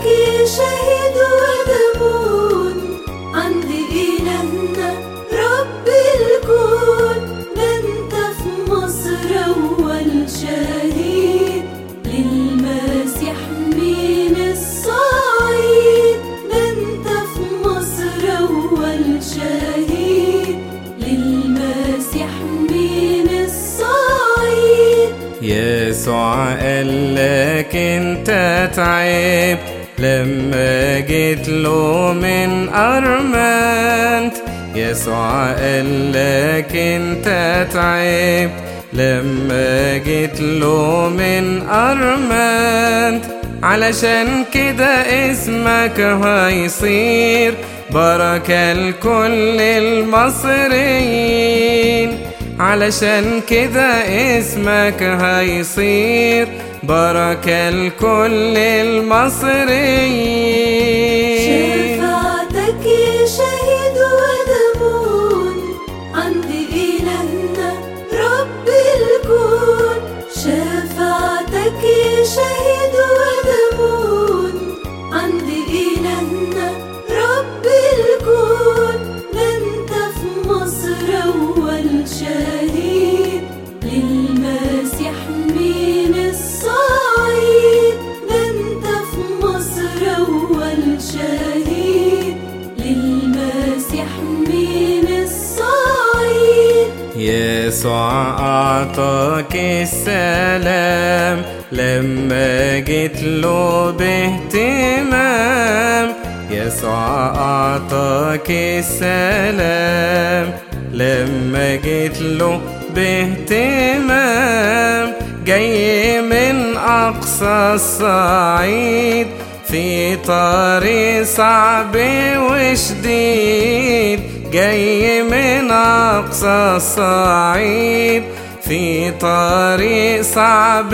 شفاعتك شهد ودمون عند إلهنا رب الكون ده انت في مصر أول شهيد للمسيح من الصعيد ده انت في مصر أول شهيد للمسيح من الصعيد يسوع قالك انت تعبت لما جيت له من أرمنت يسوع قالك انت تعبت لما جيت له من أرمنت علشان كده اسمك هيصير بركة لكل المصريين علشان كده اسمك هيصير بركة لكل المصريين شفاعتك شهد ودمون عند إلهنا رب الكون شفاعتك شهد ودمون عند إلهنا رب الكون ده انت في مصر أول شهيد للمسيح من الصعيد ده انت في مصر أول شهيد للمسيح من الصعيد يسوع أعطاك السلام لما جيت له باهتمام يسوع أعطاك السلام لما جيت له باهتمام جاي من أقصى الصعيد في طريق صعب وشديد جاي من أقصى الصعيد في طريق صعب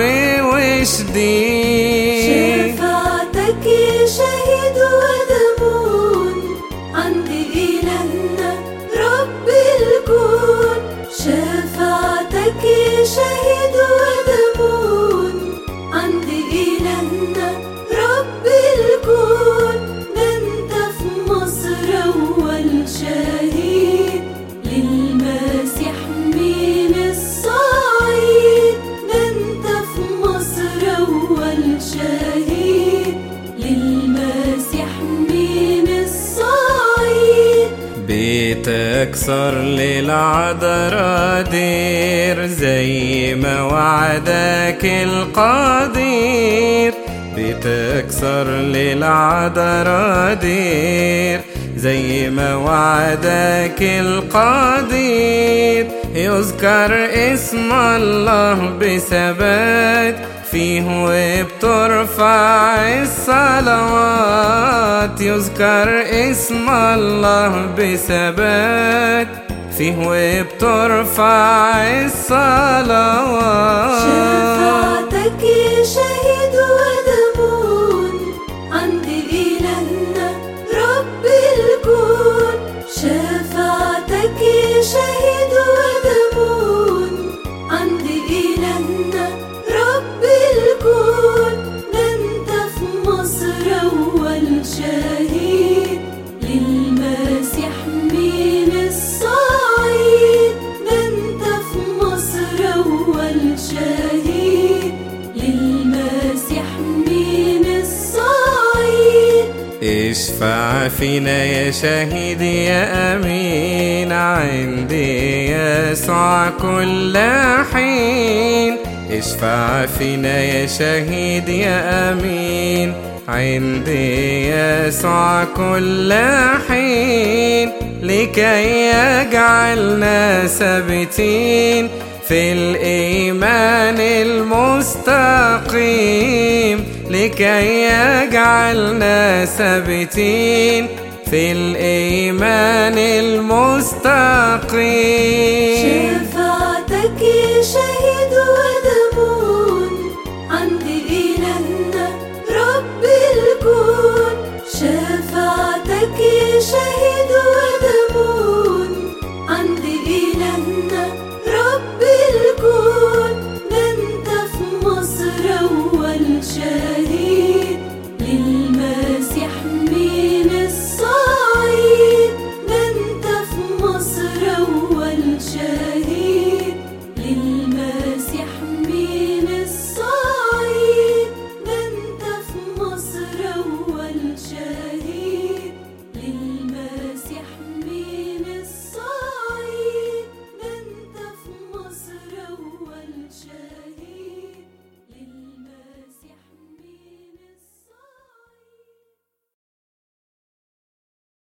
وشديد شفاعتك شهد ودمون عند إلهنا رب الكون شفاعتك شهد ودمون عند إلهنا رب الكون ده انت في مصر أول شهيد للمسيح من الصعيد ده انت في مصر أول شهيد للمسيح من الصعيد بتكسر للعذراء دير زي ما وعدك القدير بتكسر للعذراء دير زي ما وعدك القدير يذكر اسم الله بثبات فيه وبترفع الصلوات يذكر اسم الله بثبات فيه وبترفع الصلوات شفاعتك شهد ودمون عند إلهنا رب الكون شفاعتك شهد ودمون عند إلهنا رب الكون ده انت في مصر أول شهيد للمسيح من الصعيد ده انت في مصر أول شهيد للمسيح من الصعيد اشفع فينا يا شهيد يا امين عندي يسوع كل حين اشفع فينا يا شهيد يا امين عندي يسوع كل حين لكي يجعلنا ثابتين في الإيمان المستقيم لكي يجعلنا ثابتين في الإيمان المستقيم